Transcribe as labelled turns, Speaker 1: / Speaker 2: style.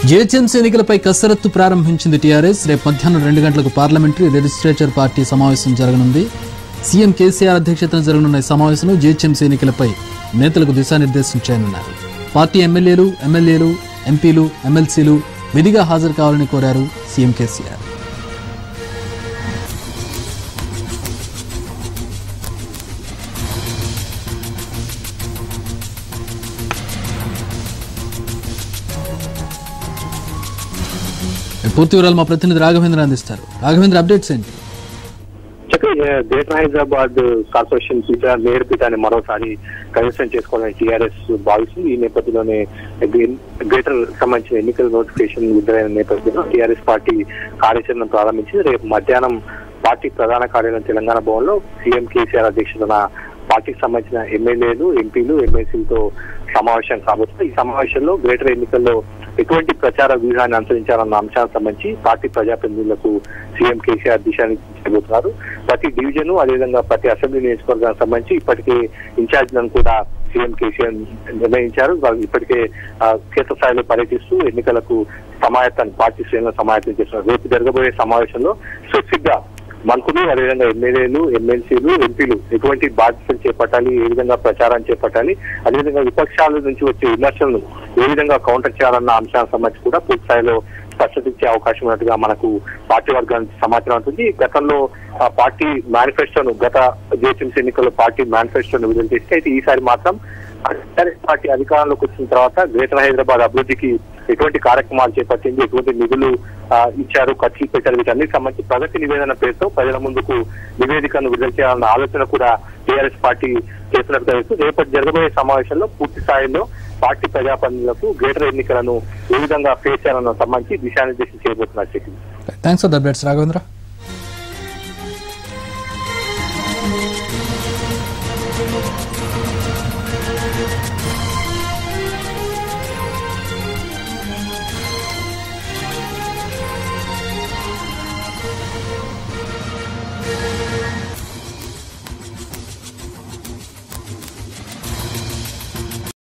Speaker 1: GHMC ఎన్నికలపై కసరత్తు ప్రారంభించింది టీఆర్ఎస్ రేపు మధ్యాహ్నం రెండు గంటలకు పార్లమెంటరీ లెజిస్లేచర్ పార్టీ సమావేశం జరగనుంది సీఎం కేసీఆర్ అధ్యక్షతన జరగనున్న ఈ సమావేశంలో జిహెచ్ఎంసీ ఎన్నికలపై నేతలకు దిశానిర్దేశం చేయనున్నారు పార్టీ ఎమ్మెల్యేలు ఎమ్మెల్యేలు ఎంపీలు ఎమ్మెల్సీలు విధిగా హాజరు కావాలని కోరారు సీఎం కేసీఆర్ పూర్తి వివరాలు మా ప్రతినిధి రాఘవేంద్ర అందిస్తారు రాఘవేంద్ర అప్డేట్స్ ఏంటి
Speaker 2: చక్ర గ్రేటర్ హైదరాబాద్ కార్పొరేషన్ పీఠ మేయర్ పీఠాన్ని మరోసారి కైవసం చేసుకోవాలని టీఆర్ఎస్ భావిస్తుంది ఈ నేపథ్యంలోనే గ్రేటర్ సంబంధించిన ఎన్నికల నోటిఫికేషన్ విడుదలైన నేపథ్యంలో టీఆర్ఎస్ పార్టీ కార్యాచరణ ప్రారంభించి రేపు మధ్యాహ్నం పార్టీ ప్రధాన కార్యాలయం తెలంగాణ భవన్లో సీఎం కేసీఆర్ అధ్యక్షతన పార్టీకి సంబంధించిన ఎమ్మెల్యేలు ఎంపీలు ఎమ్మెల్సీలతో సమావేశం కాబోతుంది ఈ సమావేశంలో గ్రేటర్ ఎన్నికల్లో ఎటువంటి ప్రచార వ్యూహాన్ని అనుసరించాలన్న అంశానికి సంబంధించి పార్టీ ప్రజాప్రతినిధులకు సీఎం కేసీఆర్ దిశానిర్దేశించబోతున్నారు ప్రతి డివిజన్ అదేవిధంగా ప్రతి అసెంబ్లీ నియోజకవర్గానికి సంబంధించి ఇప్పటికే ఇన్ఛార్జ్లను కూడా సీఎం కేసీఆర్ నిర్ణయించారు వాళ్ళు ఇప్పటికే ఆ, క్షేత్రస్థాయిలో పర్యటిస్తూ ఎన్నికలకు సమాయత్తాన్ని పార్టీ శ్రేణులను సమాయత్తం చేస్తున్నారు రేపు జరగబోయే సమావేశంలో స్పెసిఫిక్ గా మంత్రులు అదేవిధంగా ఎమ్మెల్యేలు ఎమ్మెల్సీలు ఎంపీలు ఎటువంటి బాధ్యతలు చేపట్టాలి ఏ విధంగా ప్రచారం చేపట్టాలి అదేవిధంగా విపక్షాల నుంచి వచ్చే విమర్శలను ఏ విధంగా కౌంటర్ చేయాలన్న అంశానికి సంబంధించి కూడా పూర్తి స్థాయిలో స్పష్టత ఇచ్చే అవకాశం ఉన్నట్టుగా మనకు పార్టీ వర్గానికి సమాచారం ఉంటుంది గతంలో ఆ పార్టీ మేనిఫెస్టోను గత జిహెచ్ఎంసీ ఎన్నికల్లో పార్టీ మేనిఫెస్టోను విడుదల చేస్తే అయితే ఈసారి మాత్రం టీఆర్ఎస్ పార్టీ అధికారంలోకి వచ్చిన తర్వాత గ్రేటర్ హైదరాబాద్ అభివృద్ధికి ఎటువంటి కార్యక్రమాలు చేపట్టింది ఎటువంటి నిధులు ఆ, ఇచ్చారు ఖర్చులు పెట్టారు వీటన్నిటికి సంబంధించి ప్రగతి నివేదన పేరుతో ప్రజల ముందుకు నివేదికను విడుదల చేయాలన్న ఆలోచన కూడా టీఆర్ఎస్ పార్టీ చేస్తున్నట్టు తెలుసు రేపటి జరగబోయే సమావేశంలో పూర్తి స్థాయిలో పార్టీ ప్రజాప్రతినిధులకు గ్రేటర్ ఎన్నికలను ఏ విధంగా ఫేస్ చేయాలన్న సంబంధించి దిశానిర్దేశం చేయబోతున్నారు చెక్కింది
Speaker 1: thanks for the updates Raghavendra